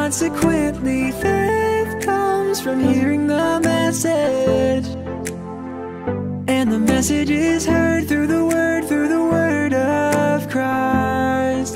Consequently, faith comes from hearing the message. And the message is heard through the word, through the word of Christ.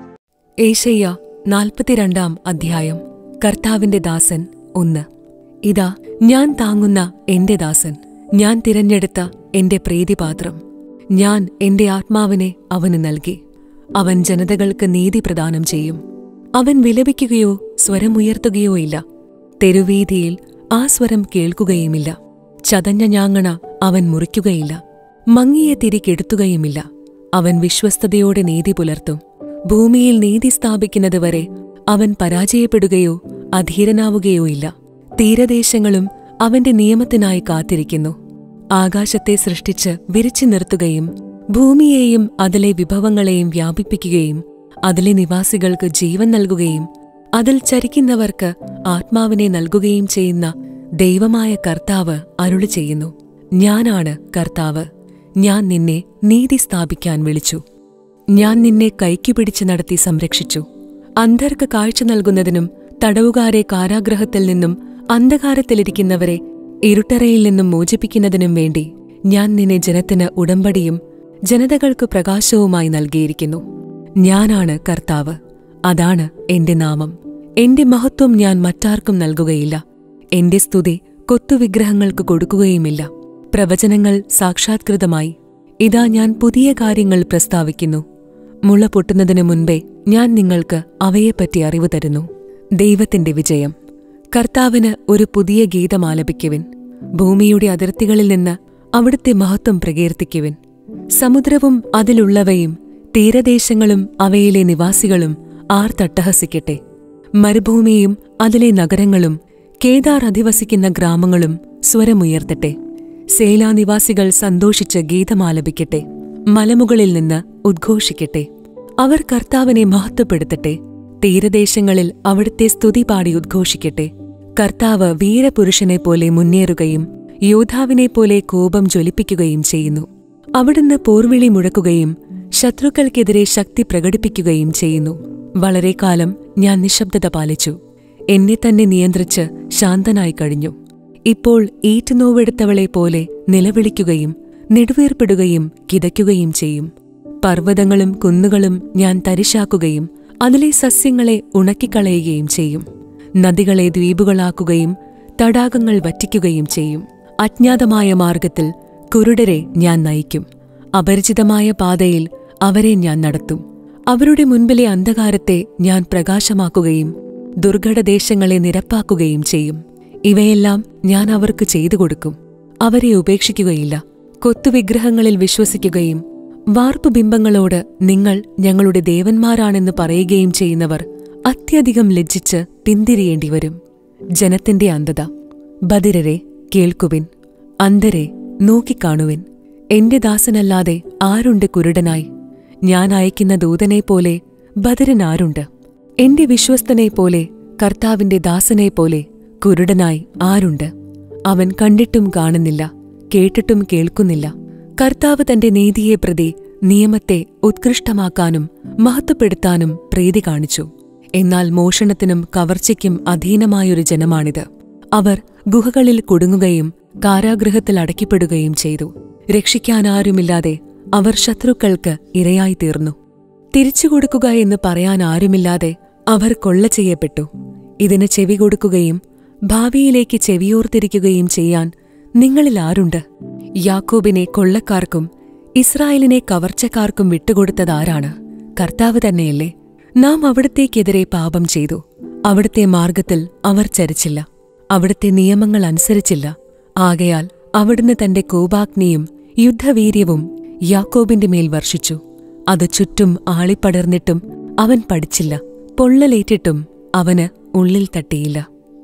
ഏഷയ്യ നാൽപ്പത്തിരണ്ടാം അധ്യായം കർത്താവിന്റെ ദാസൻ ഒന്ന് ഇതാ ഞാൻ താങ്ങുന്ന എന്റെ ദാസൻ ഞാൻ തിരഞ്ഞെടുത്ത എന്റെ പ്രീതിപാത്രം ഞാൻ എന്റെ ആത്മാവിനെ അവന് നൽകി അവൻ ജനതകൾക്ക് നീതി പ്രദാനം ചെയ്യും അവൻ വിലപിക്കുകയോ സ്വരമുയർത്തുകയോ ഇല്ല തെരുവീതിയിൽ ആ സ്വരം കേൾക്കുകയുമില്ല ചതഞ്ഞ ഞാങ്ങണ അവൻ മുറിക്കുകയില്ല മങ്ങിയ തിരി കെടുത്തുകയുമില്ല അവൻ വിശ്വസ്തയോടെ നീതി പുലർത്തും ഭൂമിയിൽ നീതി സ്ഥാപിക്കുന്നതുവരെ അവൻ പരാജയപ്പെടുകയോ അധീരനാവുകയോ ഇല്ല തീരദേശങ്ങളും അവന്റെ നിയമത്തിനായി കാത്തിരിക്കുന്നു ആകാശത്തെ സൃഷ്ടിച്ച് വിരിച്ചു നിർത്തുകയും ഭൂമിയെയും അതിലെ വിഭവങ്ങളെയും വ്യാപിപ്പിക്കുകയും അതിലെ നിവാസികൾക്ക് ജീവൻ നൽകുകയും അതിൽ ചരിക്കുന്നവർക്ക് ആത്മാവിനെ നൽകുകയും ചെയ്യുന്ന ദൈവമായ കർത്താവ് അരുളി ചെയ്യുന്നു ഞാനാണ് കർത്താവ് ഞാൻ നിന്നെ നീതി സ്ഥാപിക്കാൻ വിളിച്ചു ഞാൻ നിന്നെ കൈക്കു പിടിച്ച് നടത്തി സംരക്ഷിച്ചു അന്ധർക്ക് കാഴ്ച നൽകുന്നതിനും തടവുകാരെ കാരാഗ്രഹത്തിൽ നിന്നും അന്ധകാരത്തിലിരിക്കുന്നവരെ ഇരുട്ടറയിൽ നിന്നും മോചിപ്പിക്കുന്നതിനും വേണ്ടി ഞാൻ നിന്നെ ജനത്തിന് ഉടമ്പടിയും ജനതകൾക്ക് പ്രകാശവുമായി നൽകിയിരിക്കുന്നു ഞാനാണ് കർത്താവ് അതാണ് എന്റെ നാമം എന്റെ മഹത്വം ഞാൻ മറ്റാർക്കും നൽകുകയില്ല എന്റെ സ്തുതി കൊത്തുവിഗ്രഹങ്ങൾക്ക് കൊടുക്കുകയുമില്ല പ്രവചനങ്ങൾ സാക്ഷാത്കൃതമായി ഇതാ ഞാൻ പുതിയ കാര്യങ്ങൾ പ്രസ്താവിക്കുന്നു മുള പൊട്ടുന്നതിനു മുൻപേ ഞാൻ നിങ്ങൾക്ക് അവയെപ്പറ്റി അറിവ് തരുന്നു ദൈവത്തിന്റെ വിജയം കർത്താവിന് ഒരു പുതിയ ഗീതം ആലപിക്കുവിൻ ഭൂമിയുടെ അതിർത്തികളിൽ നിന്ന് അവിടുത്തെ മഹത്വം പ്രകീർത്തിക്കുവിൻ സമുദ്രവും അതിലുള്ളവയും തീരദേശങ്ങളും അവയിലെ നിവാസികളും ആർ തട്ടഹസിക്കട്ടെ മരുഭൂമിയും അതിലെ നഗരങ്ങളും കേദാർ അധിവസിക്കുന്ന ഗ്രാമങ്ങളും സ്വരമുയർത്തട്ടെ സേലാനിവാസികൾ സന്തോഷിച്ച് ഗീതമാലപിക്കട്ടെ മലമുകളിൽ നിന്ന് ഉദ്ഘോഷിക്കട്ടെ അവർ കർത്താവിനെ മഹത്വപ്പെടുത്തട്ടെ തീരദേശങ്ങളിൽ അവിടുത്തെ സ്തുതി പാടി ഉദ്ഘോഷിക്കട്ടെ കർത്താവ് വീരപുരുഷനെ പോലെ മുന്നേറുകയും യോദ്ധാവിനെ പോലെ കോപം ജ്വലിപ്പിക്കുകയും ചെയ്യുന്നു അവിടുന്ന് പോർവിളി മുഴക്കുകയും ശത്രുക്കൾക്കെതിരെ ശക്തി പ്രകടിപ്പിക്കുകയും ചെയ്യുന്നു വളരെ കാലം ഞാൻ നിശബ്ദത പാലിച്ചു എന്നെ തന്നെ നിയന്ത്രിച്ച് ശാന്തനായി കഴിഞ്ഞു ഇപ്പോൾ ഈറ്റുനോവെടുത്തവളെ പോലെ നിലവിളിക്കുകയും നെടുവീർപ്പിടുകയും കിതയ്ക്കുകയും ചെയ്യും പർവ്വതങ്ങളും കുന്നുകളും ഞാൻ തരിശാക്കുകയും അതിലെ സസ്യങ്ങളെ ഉണക്കിക്കളയുകയും ചെയ്യും നദികളെ ദ്വീപുകളാക്കുകയും തടാകങ്ങൾ വറ്റിക്കുകയും ചെയ്യും അജ്ഞാതമായ മാർഗത്തിൽ കുരുടരെ ഞാൻ നയിക്കും അപരിചിതമായ പാതയിൽ അവരെ ഞാൻ നടത്തും അവരുടെ മുൻപിലെ അന്ധകാരത്തെ ഞാൻ പ്രകാശമാക്കുകയും ദുർഘടദേശങ്ങളെ നിരപ്പാക്കുകയും ചെയ്യും ഇവയെല്ലാം ഞാൻ അവർക്ക് ചെയ്തു കൊടുക്കും അവരെ ഉപേക്ഷിക്കുകയില്ല കൊത്തുവിഗ്രഹങ്ങളിൽ വിശ്വസിക്കുകയും വാർപ്പുബിംബങ്ങളോട് നിങ്ങൾ ഞങ്ങളുടെ ദേവന്മാരാണെന്ന് പറയുകയും ചെയ്യുന്നവർ അത്യധികം ലജ്ജിച്ച് പിന്തിരിയേണ്ടി വരും ജനത്തിന്റെ അന്ധത ബദിരരെ കേൾക്കുവിൻ അന്ധരെ നോക്കിക്കാണുവിൻ എന്റെ ദാസനല്ലാതെ ആരുണ്ട് കുരുടനായി ഞാൻ അയക്കുന്ന ദൂതനെ പോലെ ബദിരനാരുണ്ട് എന്റെ വിശ്വസ്തനെ പോലെ കർത്താവിന്റെ ദാസനെ പോലെ കുരുടനായി ആരുണ്ട് അവൻ കണ്ടിട്ടും കാണുന്നില്ല കേട്ടിട്ടും കേൾക്കുന്നില്ല കർത്താവ് തന്റെ നീതിയെ പ്രതി നിയമത്തെ ഉത്കൃഷ്ടമാക്കാനും മഹത്വപ്പെടുത്താനും പ്രീതി കാണിച്ചു എന്നാൽ മോഷണത്തിനും കവർച്ചയ്ക്കും അധീനമായൊരു ജനമാണിത് അവർ ഗുഹകളിൽ കുടുങ്ങുകയും കാരാഗൃഹത്തിൽ അടയ്ക്കപ്പെടുകയും ചെയ്തു രക്ഷിക്കാനാരുമില്ലാതെ അവർ ശത്രുക്കൾക്ക് ഇരയായിത്തീർന്നു തിരിച്ചുകൊടുക്കുക എന്ന് പറയാൻ ആരുമില്ലാതെ അവർ കൊള്ള ചെയ്യപ്പെട്ടു ഇതിന് ചെവി കൊടുക്കുകയും ഭാവിയിലേക്ക് ചെവിയോർത്തിരിക്കുകയും ചെയ്യാൻ നിങ്ങളിൽ ആരുണ്ട് യാക്കോബിനെ കൊള്ളക്കാർക്കും ഇസ്രായേലിനെ കവർച്ചക്കാർക്കും വിട്ടുകൊടുത്തതാരാണ് കർത്താവ് തന്നെയല്ലേ നാം അവിടത്തേക്കെതിരെ പാപം ചെയ്തു അവിടുത്തെ മാർഗത്തിൽ അവർ ചരിച്ചില്ല അവിടുത്തെ നിയമങ്ങൾ അനുസരിച്ചില്ല ആകയാൽ അവിടുന്ന് തന്റെ കോപാഗ്നിയും യുദ്ധവീര്യവും യാക്കോബിന്റെ മേൽ വർഷിച്ചു അത് ചുറ്റും ആളിപ്പടർന്നിട്ടും അവൻ പഠിച്ചില്ല പൊള്ളലേറ്റിട്ടും അവന് ഉള്ളിൽ തട്ടിയില്ല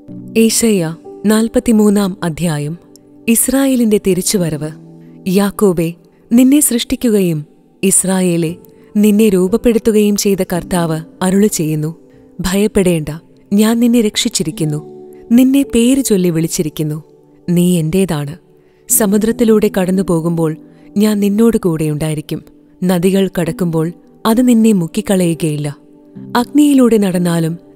ഏഷയ്യ നാൽപ്പത്തിമൂന്നാം അധ്യായം ഇസ്രായേലിന്റെ തിരിച്ചുവരവ് യാക്കോബെ നിന്നെ സൃഷ്ടിക്കുകയും ഇസ്രായേലെ നിന്നെ രൂപപ്പെടുത്തുകയും ചെയ്ത കർത്താവ് അരുളി ചെയ്യുന്നു ഭയപ്പെടേണ്ട ഞാൻ നിന്നെ രക്ഷിച്ചിരിക്കുന്നു നിന്നെ പേര് ചൊല്ലി വിളിച്ചിരിക്കുന്നു നീ എന്റേതാണ് സമുദ്രത്തിലൂടെ കടന്നു പോകുമ്പോൾ ഞാൻ നിന്നോട് കൂടെയുണ്ടായിരിക്കും നദികൾ കടക്കുമ്പോൾ അത് നിന്നെ മുക്കിക്കളയുകയില്ല അഗ്നിയിലൂടെ നടന്നാലും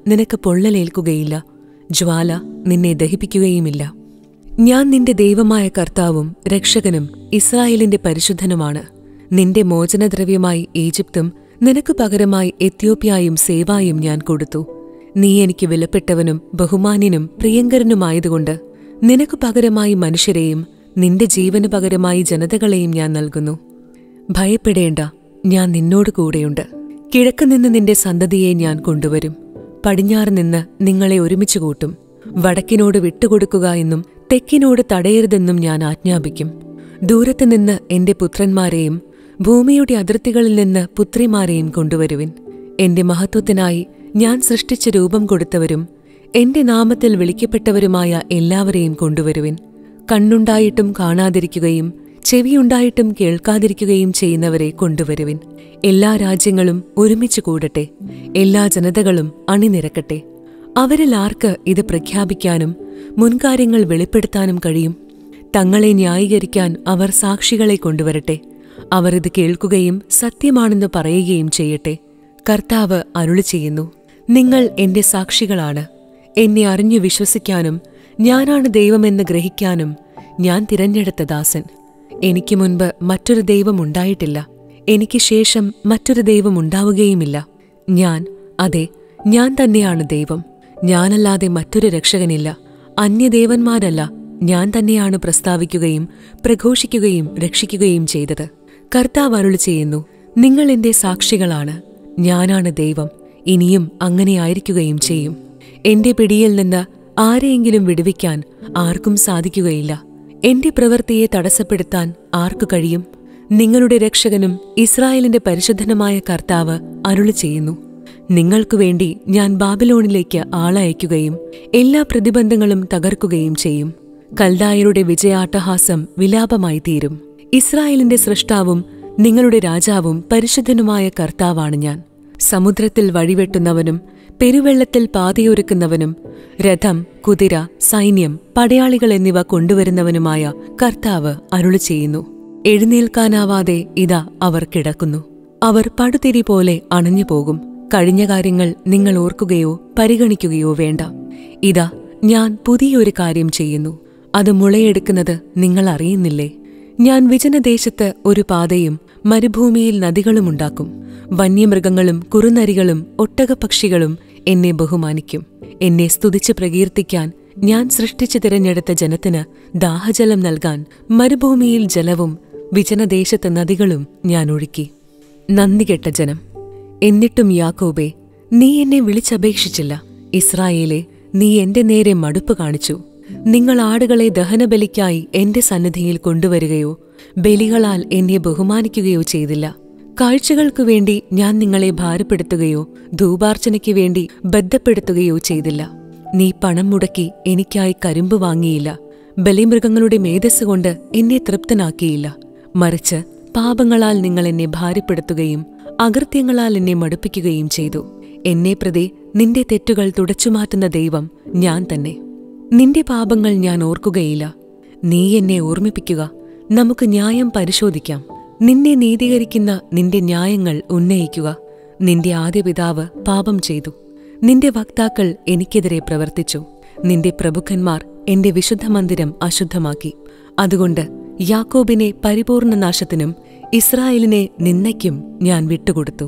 നിനക്ക് പൊള്ളലേൽക്കുകയില്ല ജ്വാല നിന്നെ ദഹിപ്പിക്കുകയുമില്ല ഞാൻ നിന്റെ ദൈവമായ കർത്താവും രക്ഷകനും ഇസ്രായേലിന്റെ പരിശുദ്ധനുമാണ് നിന്റെ മോചനദ്രവ്യമായി ഈജിപ്തും നിനക്ക് പകരമായി എത്യോപ്യായും സേവായും ഞാൻ കൊടുത്തു നീ എനിക്ക് വിലപ്പെട്ടവനും ബഹുമാന്യനും പ്രിയങ്കരനുമായതുകൊണ്ട് നിനക്ക് പകരമായി മനുഷ്യരെയും നിന്റെ ജീവന് പകരമായി ജനതകളെയും ഞാൻ നൽകുന്നു ഭയപ്പെടേണ്ട ഞാൻ നിന്നോട് കൂടെയുണ്ട് കിഴക്ക് നിന്ന് നിന്റെ സന്തതിയെ ഞാൻ കൊണ്ടുവരും പടിഞ്ഞാറ് നിന്ന് നിങ്ങളെ ഒരുമിച്ച് കൂട്ടും വടക്കിനോട് വിട്ടുകൊടുക്കുക എന്നും തെക്കിനോട് തടയരുതെന്നും ഞാൻ ആജ്ഞാപിക്കും ദൂരത്ത് നിന്ന് എന്റെ പുത്രന്മാരെയും ഭൂമിയുടെ അതിർത്തികളിൽ നിന്ന് പുത്രിമാരെയും കൊണ്ടുവരുവിൻ എന്റെ മഹത്വത്തിനായി ഞാൻ സൃഷ്ടിച്ച രൂപം കൊടുത്തവരും എന്റെ നാമത്തിൽ വിളിക്കപ്പെട്ടവരുമായ എല്ലാവരെയും കൊണ്ടുവരുവിൻ കണ്ണുണ്ടായിട്ടും കാണാതിരിക്കുകയും ചെവിയുണ്ടായിട്ടും കേൾക്കാതിരിക്കുകയും ചെയ്യുന്നവരെ കൊണ്ടുവരുവിൻ എല്ലാ രാജ്യങ്ങളും ഒരുമിച്ച് കൂടട്ടെ എല്ലാ ജനതകളും അണിനിരക്കട്ടെ അവരിൽ ആർക്ക് ഇത് പ്രഖ്യാപിക്കാനും മുൻകാര്യങ്ങൾ വെളിപ്പെടുത്താനും കഴിയും തങ്ങളെ ന്യായീകരിക്കാൻ അവർ സാക്ഷികളെ കൊണ്ടുവരട്ടെ അവർ ഇത് കേൾക്കുകയും സത്യമാണെന്ന് പറയുകയും ചെയ്യട്ടെ കർത്താവ് അരുളി ചെയ്യുന്നു നിങ്ങൾ എന്റെ സാക്ഷികളാണ് എന്നെ അറിഞ്ഞു വിശ്വസിക്കാനും ഞാനാണ് ദൈവമെന്ന് ഗ്രഹിക്കാനും ഞാൻ തിരഞ്ഞെടുത്ത ദാസൻ എനിക്ക് മുൻപ് മറ്റൊരു ദൈവം ഉണ്ടായിട്ടില്ല എനിക്ക് ശേഷം മറ്റൊരു ദൈവം ഉണ്ടാവുകയുമില്ല ഞാൻ അതെ ഞാൻ തന്നെയാണ് ദൈവം ഞാനല്ലാതെ മറ്റൊരു രക്ഷകനില്ല അന്യദേവന്മാരല്ല ഞാൻ തന്നെയാണ് പ്രസ്താവിക്കുകയും പ്രഘോഷിക്കുകയും രക്ഷിക്കുകയും ചെയ്തത് കർത്താവ് അരുളി ചെയ്യുന്നു നിങ്ങൾ എന്റെ സാക്ഷികളാണ് ഞാനാണ് ദൈവം ഇനിയും അങ്ങനെയായിരിക്കുകയും ചെയ്യും എന്റെ പിടിയിൽ നിന്ന് ആരെയെങ്കിലും വിടുവിക്കാൻ ആർക്കും സാധിക്കുകയില്ല എന്റെ പ്രവൃത്തിയെ തടസ്സപ്പെടുത്താൻ ആർക്കു കഴിയും നിങ്ങളുടെ രക്ഷകനും ഇസ്രായേലിന്റെ പരിശുദ്ധനുമായ കർത്താവ് അരുളി ചെയ്യുന്നു നിങ്ങൾക്കു വേണ്ടി ഞാൻ ബാബിലോണിലേക്ക് ആളയക്കുകയും എല്ലാ പ്രതിബന്ധങ്ങളും തകർക്കുകയും ചെയ്യും കൽദായരുടെ വിജയാട്ടഹാസം വിലാപമായി തീരും ഇസ്രായേലിന്റെ സൃഷ്ടാവും നിങ്ങളുടെ രാജാവും പരിശുദ്ധനുമായ കർത്താവാണ് ഞാൻ സമുദ്രത്തിൽ വഴിവെട്ടുന്നവനും പെരുവെള്ളത്തിൽ പാതയൊരുക്കുന്നവനും രഥം കുതിര സൈന്യം പടയാളികൾ എന്നിവ കൊണ്ടുവരുന്നവനുമായ കർത്താവ് അരുളി ചെയ്യുന്നു എഴുന്നേൽക്കാനാവാതെ ഇതാ അവർ കിടക്കുന്നു അവർ പടുതിരി പോലെ അണഞ്ഞു പോകും കഴിഞ്ഞ കാര്യങ്ങൾ നിങ്ങൾ ഓർക്കുകയോ പരിഗണിക്കുകയോ വേണ്ട ഇതാ ഞാൻ പുതിയൊരു കാര്യം ചെയ്യുന്നു അത് മുളയെടുക്കുന്നത് നിങ്ങൾ അറിയുന്നില്ലേ ഞാൻ വിജനദേശത്ത് ഒരു പാതയും മരുഭൂമിയിൽ നദികളുമുണ്ടാക്കും വന്യമൃഗങ്ങളും കുറുനരികളും ഒട്ടകപക്ഷികളും എന്നെ ബഹുമാനിക്കും എന്നെ സ്തുതിച്ച് പ്രകീർത്തിക്കാൻ ഞാൻ സൃഷ്ടിച്ചു തിരഞ്ഞെടുത്ത ജനത്തിന് ദാഹജലം നൽകാൻ മരുഭൂമിയിൽ ജലവും വിജനദേശത്ത് നദികളും ഞാൻ ഒഴുക്കി നന്ദികെട്ട ജനം എന്നിട്ടും യാക്കോബേ നീ എന്നെ വിളിച്ചപേക്ഷിച്ചില്ല ഇസ്രായേലെ നീ എന്റെ നേരെ മടുപ്പ് കാണിച്ചു നിങ്ങൾ ആടുകളെ ദഹനബലിക്കായി എന്റെ സന്നിധിയിൽ കൊണ്ടുവരികയോ ബലികളാൽ എന്നെ ബഹുമാനിക്കുകയോ ചെയ്തില്ല കാഴ്ചകൾക്കു വേണ്ടി ഞാൻ നിങ്ങളെ ഭാരപ്പെടുത്തുകയോ ധൂപാർച്ചനയ്ക്ക് വേണ്ടി ബദ്ധപ്പെടുത്തുകയോ ചെയ്തില്ല നീ പണം മുടക്കി എനിക്കായി കരിമ്പ് വാങ്ങിയില്ല ബലിമൃഗങ്ങളുടെ മേധസ് കൊണ്ട് എന്നെ തൃപ്തനാക്കിയില്ല മറിച്ച് പാപങ്ങളാൽ നിങ്ങൾ എന്നെ ഭാരപ്പെടുത്തുകയും അകൃത്യങ്ങളാൽ എന്നെ മടുപ്പിക്കുകയും ചെയ്തു എന്നെ പ്രതി നിന്റെ തെറ്റുകൾ തുടച്ചുമാറ്റുന്ന ദൈവം ഞാൻ തന്നെ നിന്റെ പാപങ്ങൾ ഞാൻ ഓർക്കുകയില്ല നീ എന്നെ ഓർമ്മിപ്പിക്കുക നമുക്ക് ന്യായം പരിശോധിക്കാം നിന്നെ നീതീകരിക്കുന്ന നിന്റെ ന്യായങ്ങൾ ഉന്നയിക്കുക നിന്റെ ആദ്യ പിതാവ് പാപം ചെയ്തു നിന്റെ വക്താക്കൾ എനിക്കെതിരെ പ്രവർത്തിച്ചു നിന്റെ പ്രഭുക്കന്മാർ എന്റെ വിശുദ്ധ മന്ദിരം അശുദ്ധമാക്കി അതുകൊണ്ട് യാക്കോബിനെ പരിപൂർണ നാശത്തിനും ഇസ്രായേലിനെ നിന്നയ്ക്കും ഞാൻ വിട്ടുകൊടുത്തു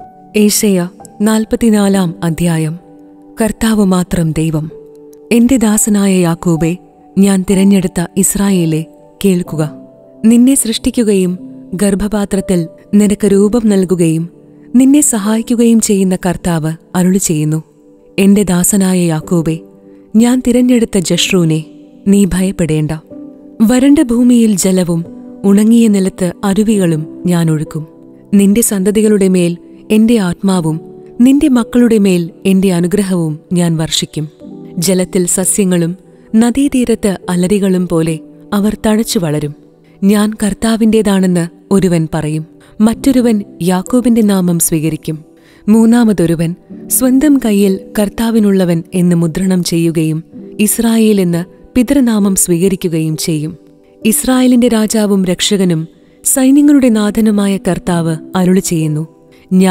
ഏഷ്യ നാൽപ്പത്തിനാലാം അധ്യായം കർത്താവ് മാത്രം ദൈവം എന്റെ ദാസനായ യാക്കോബെ ഞാൻ തിരഞ്ഞെടുത്ത ഇസ്രായേലെ കേൾക്കുക നിന്നെ സൃഷ്ടിക്കുകയും ഗർഭപാത്രത്തിൽ നിനക്ക് രൂപം നൽകുകയും നിന്നെ സഹായിക്കുകയും ചെയ്യുന്ന കർത്താവ് അരുളി ചെയ്യുന്നു എന്റെ ദാസനായ യാക്കോബെ ഞാൻ തിരഞ്ഞെടുത്ത ജഷ്റൂനെ നീ ഭയപ്പെടേണ്ട വരണ്ട ഭൂമിയിൽ ജലവും ഉണങ്ങിയ നിലത്ത് അരുവികളും ഞാൻ ഒഴുക്കും നിന്റെ സന്തതികളുടെ മേൽ എന്റെ ആത്മാവും നിന്റെ മക്കളുടെ മേൽ എന്റെ അനുഗ്രഹവും ഞാൻ വർഷിക്കും ജലത്തിൽ സസ്യങ്ങളും നദീതീരത്ത് അലരികളും പോലെ അവർ തഴച്ചു വളരും ഞാൻ കർത്താവിൻ്റേതാണെന്ന് ഒരുവൻ പറയും മറ്റൊരുവൻ യാക്കോബിന്റെ നാമം സ്വീകരിക്കും മൂന്നാമതൊരുവൻ സ്വന്തം കയ്യിൽ കർത്താവിനുള്ളവൻ എന്ന് മുദ്രണം ചെയ്യുകയും ഇസ്രായേൽ എന്ന് പിതൃനാമം സ്വീകരിക്കുകയും ചെയ്യും ഇസ്രായേലിന്റെ രാജാവും രക്ഷകനും സൈന്യങ്ങളുടെ നാഥനുമായ കർത്താവ് അരുളി ചെയ്യുന്നു ഞാൻ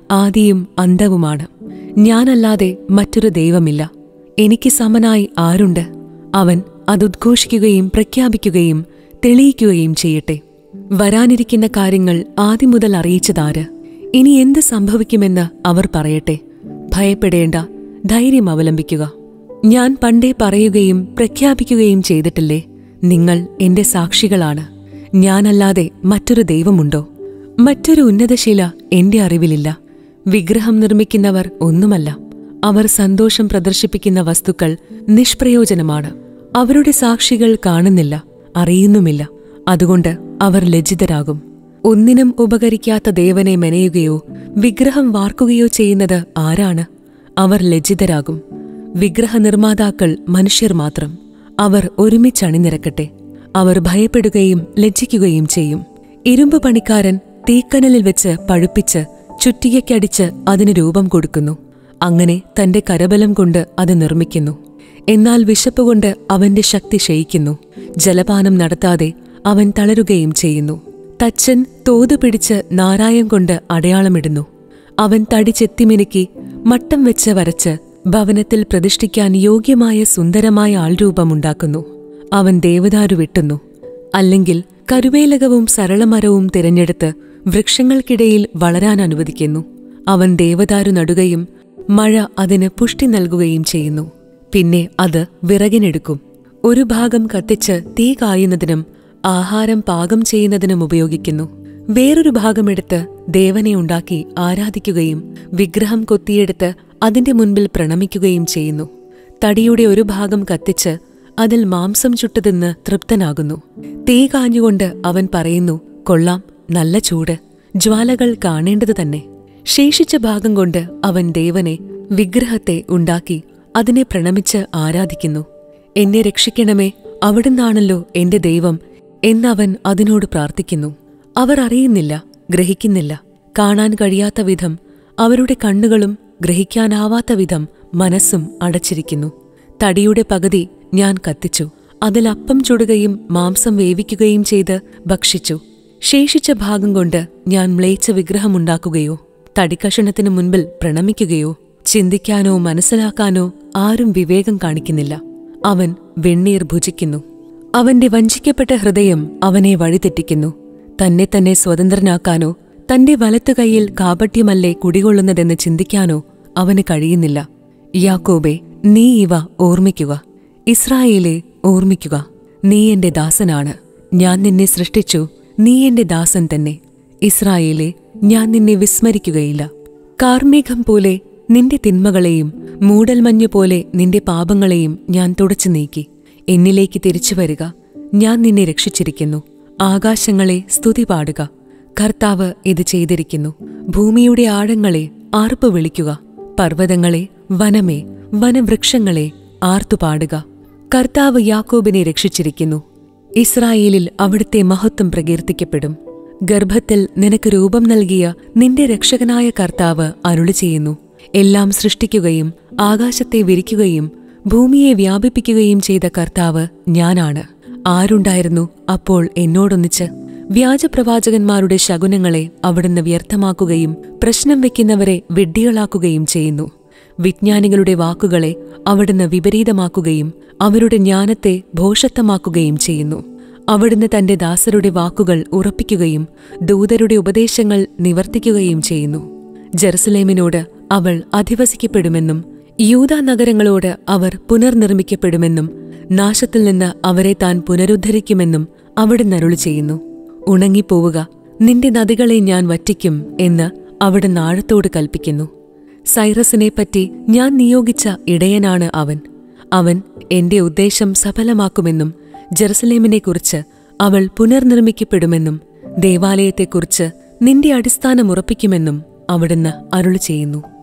ആദിയും അന്തവുമാണ് ഞാനല്ലാതെ മറ്റൊരു ദൈവമില്ല എനിക്ക് സമനായി ആരുണ്ട് അവൻ അതുദ്ഘോഷിക്കുകയും പ്രഖ്യാപിക്കുകയും തെളിയിക്കുകയും ചെയ്യട്ടെ വരാനിരിക്കുന്ന കാര്യങ്ങൾ ആദ്യം മുതൽ അറിയിച്ചതാര് ഇനി എന്ത് സംഭവിക്കുമെന്ന് അവർ പറയട്ടെ ഭയപ്പെടേണ്ട ധൈര്യം അവലംബിക്കുക ഞാൻ പണ്ടേ പറയുകയും പ്രഖ്യാപിക്കുകയും ചെയ്തിട്ടില്ലേ നിങ്ങൾ എന്റെ സാക്ഷികളാണ് ഞാനല്ലാതെ മറ്റൊരു ദൈവമുണ്ടോ മറ്റൊരു ഉന്നതശീല എന്റെ അറിവിലില്ല വിഗ്രഹം നിർമ്മിക്കുന്നവർ ഒന്നുമല്ല അവർ സന്തോഷം പ്രദർശിപ്പിക്കുന്ന വസ്തുക്കൾ നിഷ്പ്രയോജനമാണ് അവരുടെ സാക്ഷികൾ കാണുന്നില്ല അറിയുന്നുമില്ല അതുകൊണ്ട് അവർ ലജ്ജിതരാകും ഒന്നിനും ഉപകരിക്കാത്ത ദേവനെ മെനയുകയോ വിഗ്രഹം വാർക്കുകയോ ചെയ്യുന്നത് ആരാണ് അവർ ലജ്ജിതരാകും വിഗ്രഹ നിർമ്മാതാക്കൾ മനുഷ്യർ മാത്രം അവർ ഒരുമിച്ചണിനിരക്കട്ടെ അവർ ഭയപ്പെടുകയും ലജ്ജിക്കുകയും ചെയ്യും ഇരുമ്പ് പണിക്കാരൻ തീക്കനലിൽ വെച്ച് പഴുപ്പിച്ച് ചുറ്റികയ്ക്കടിച്ച് അതിന് രൂപം കൊടുക്കുന്നു അങ്ങനെ തന്റെ കരബലം കൊണ്ട് അത് നിർമ്മിക്കുന്നു എന്നാൽ വിശപ്പുകൊണ്ട് അവന്റെ ശക്തി ക്ഷയിക്കുന്നു ജലപാനം നടത്താതെ അവൻ തളരുകയും ചെയ്യുന്നു തച്ചൻ തോത് പിടിച്ച് നാരായം കൊണ്ട് അടയാളമിടുന്നു അവൻ തടി ചെത്തിമിനുക്കി മട്ടം വെച്ച് വരച്ച് ഭവനത്തിൽ പ്രതിഷ്ഠിക്കാൻ യോഗ്യമായ സുന്ദരമായ ആൾരൂപമുണ്ടാക്കുന്നു അവൻ ദേവദാരു വെട്ടുന്നു അല്ലെങ്കിൽ കരുവേലകവും സരളമരവും തിരഞ്ഞെടുത്ത് വൃക്ഷങ്ങൾക്കിടയിൽ വളരാൻ അനുവദിക്കുന്നു അവൻ ദേവദാരു നടുകയും മഴ അതിന് പുഷ്ടി നൽകുകയും ചെയ്യുന്നു പിന്നെ അത് വിറകിനെടുക്കും ഒരു ഭാഗം കത്തിച്ച് തീ കായുന്നതിനും ആഹാരം പാകം ചെയ്യുന്നതിനും ഉപയോഗിക്കുന്നു വേറൊരു ഭാഗമെടുത്ത് ദേവനെ ഉണ്ടാക്കി ആരാധിക്കുകയും വിഗ്രഹം കൊത്തിയെടുത്ത് അതിന്റെ മുൻപിൽ പ്രണമിക്കുകയും ചെയ്യുന്നു തടിയുടെ ഒരു ഭാഗം കത്തിച്ച് അതിൽ മാംസം ചുട്ടുതിന്ന് തൃപ്തനാകുന്നു തീ കാഞ്ഞുകൊണ്ട് അവൻ പറയുന്നു കൊള്ളാം നല്ല ചൂട് ജ്വാലകൾ കാണേണ്ടത് തന്നെ ശേഷിച്ച ഭാഗം കൊണ്ട് അവൻ ദേവനെ വിഗ്രഹത്തെ ഉണ്ടാക്കി അതിനെ പ്രണമിച്ച് ആരാധിക്കുന്നു എന്നെ രക്ഷിക്കണമേ അവിടുന്നാണല്ലോ എന്റെ ദൈവം എന്നവൻ അതിനോട് പ്രാർത്ഥിക്കുന്നു അവർ അറിയുന്നില്ല ഗ്രഹിക്കുന്നില്ല കാണാൻ കഴിയാത്ത വിധം അവരുടെ കണ്ണുകളും ഗ്രഹിക്കാനാവാത്ത വിധം മനസ്സും അടച്ചിരിക്കുന്നു തടിയുടെ പകുതി ഞാൻ കത്തിച്ചു അതിൽ അപ്പം ചുടുകയും മാംസം വേവിക്കുകയും ചെയ്ത് ഭക്ഷിച്ചു ശേഷിച്ച ഭാഗം കൊണ്ട് ഞാൻ മ്ലേച്ഛ വിഗ്രഹമുണ്ടാക്കുകയോ തടിക്കഷണത്തിനു മുൻപിൽ പ്രണമിക്കുകയോ ചിന്തിക്കാനോ മനസ്സിലാക്കാനോ ആരും വിവേകം കാണിക്കുന്നില്ല അവൻ വെണ്ണീർ ഭുജിക്കുന്നു അവന്റെ വഞ്ചിക്കപ്പെട്ട ഹൃദയം അവനെ വഴിതെറ്റിക്കുന്നു തന്നെ തന്നെ സ്വതന്ത്രനാക്കാനോ തന്റെ വലത്തു കൈയിൽ കാപട്യമല്ലേ കുടികൊള്ളുന്നതെന്ന് ചിന്തിക്കാനോ അവന് കഴിയുന്നില്ല യാക്കോബെ നീ ഇവ ഓർമ്മിക്കുക ഇസ്രായേലെ ഓർമ്മിക്കുക നീ എന്റെ ദാസനാണ് ഞാൻ നിന്നെ സൃഷ്ടിച്ചു നീ എന്റെ ദാസൻ തന്നെ ഇസ്രായേലെ ഞാൻ നിന്നെ വിസ്മരിക്കുകയില്ല കാർമേഘം പോലെ നിന്റെ തിന്മകളെയും മൂടൽമഞ്ഞു പോലെ നിന്റെ പാപങ്ങളെയും ഞാൻ തുടച്ചു നീക്കി എന്നിലേക്ക് തിരിച്ചു വരിക ഞാൻ നിന്നെ രക്ഷിച്ചിരിക്കുന്നു ആകാശങ്ങളെ സ്തുതി പാടുക കർത്താവ് ഇത് ചെയ്തിരിക്കുന്നു ഭൂമിയുടെ ആഴങ്ങളെ ആർപ്പ് വിളിക്കുക പർവ്വതങ്ങളെ വനമേ വനവൃക്ഷങ്ങളെ ആർത്തുപാടുക കർത്താവ് യാക്കോബിനെ രക്ഷിച്ചിരിക്കുന്നു ഇസ്രായേലിൽ അവിടുത്തെ മഹത്വം പ്രകീർത്തിക്കപ്പെടും ഗർഭത്തിൽ നിനക്ക് രൂപം നൽകിയ നിന്റെ രക്ഷകനായ കർത്താവ് അരുളി ചെയ്യുന്നു എല്ലാം സൃഷ്ടിക്കുകയും ആകാശത്തെ വിരിക്കുകയും ഭൂമിയെ വ്യാപിപ്പിക്കുകയും ചെയ്ത കർത്താവ് ഞാനാണ് ആരുണ്ടായിരുന്നു അപ്പോൾ എന്നോടൊന്നിച്ച് വ്യാജപ്രവാചകന്മാരുടെ ശകുനങ്ങളെ അവിടുന്ന് വ്യർത്ഥമാക്കുകയും പ്രശ്നം വെക്കുന്നവരെ വിഡ്ഢികളാക്കുകയും ചെയ്യുന്നു വിജ്ഞാനികളുടെ വാക്കുകളെ അവിടുന്ന് വിപരീതമാക്കുകയും അവരുടെ ജ്ഞാനത്തെ ഭോഷത്വമാക്കുകയും ചെയ്യുന്നു അവിടുന്ന് തന്റെ ദാസരുടെ വാക്കുകൾ ഉറപ്പിക്കുകയും ദൂതരുടെ ഉപദേശങ്ങൾ നിവർത്തിക്കുകയും ചെയ്യുന്നു ജെറുസലേമിനോട് അവൾ അധിവസിക്കപ്പെടുമെന്നും യൂദാ നഗരങ്ങളോട് അവർ പുനർനിർമ്മിക്കപ്പെടുമെന്നും നാശത്തിൽ നിന്ന് അവരെ താൻ പുനരുദ്ധരിക്കുമെന്നും അവിടുന്ന് അരുളി ചെയ്യുന്നു ഉണങ്ങിപ്പോവുക നിന്റെ നദികളെ ഞാൻ വറ്റിക്കും എന്ന് അവിടുന്ന് ആഴത്തോട് കൽപ്പിക്കുന്നു സൈറസിനെപ്പറ്റി ഞാൻ നിയോഗിച്ച ഇടയനാണ് അവൻ അവൻ എന്റെ ഉദ്ദേശം സഫലമാക്കുമെന്നും ജെറുസലേമിനെക്കുറിച്ച് അവൾ പുനർനിർമ്മിക്കപ്പെടുമെന്നും ദേവാലയത്തെക്കുറിച്ച് നിന്റെ അടിസ്ഥാനമുറപ്പിക്കുമെന്നും അവിടുന്ന് അരുളി ചെയ്യുന്നു